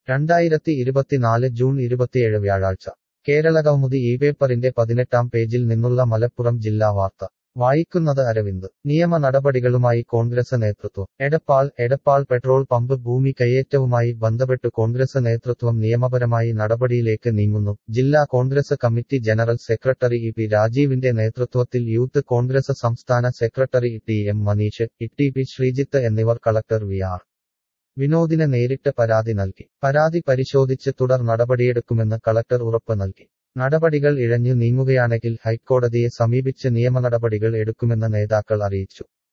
രണ്ടായിരത്തി ഇരുപത്തിനാല് ജൂൺ ഇരുപത്തിയേഴ് വ്യാഴാഴ്ച കേരളകൗമുദി ഈ പേപ്പറിന്റെ പതിനെട്ടാം പേജിൽ നിന്നുള്ള മലപ്പുറം ജില്ലാ വാർത്ത വായിക്കുന്നത് അരവിന്ദ് നിയമ നടപടികളുമായി കോൺഗ്രസ് നേതൃത്വം എടപ്പാൾ എടപ്പാൾ പെട്രോൾ പമ്പ് ഭൂമി കയ്യേറ്റവുമായി ബന്ധപ്പെട്ട് കോൺഗ്രസ് നേതൃത്വം നിയമപരമായി നടപടിയിലേക്ക് നീങ്ങുന്നു ജില്ലാ congress committee general secretary E P രാജീവിന്റെ നേതൃത്വത്തിൽ യൂത്ത് കോൺഗ്രസ് സംസ്ഥാന secretary T M Maneesh E P Sreejith എന്നിവർ കളക്ടർ വി ആർ വിനോദിന് നേരിട്ട് പരാതി നൽകി പരാതി പരിശോധിച്ച് തുടർ നടപടിയെടുക്കുമെന്ന് കളക്ടർ ഉറപ്പ് നൽകി നടപടികൾ ഇഴഞ്ഞു നീങ്ങുകയാണെങ്കിൽ ഹൈക്കോടതിയെ സമീപിച്ച് നിയമനടപടികൾ എടുക്കുമെന്ന് നേതാക്കൾ അറിയിച്ചു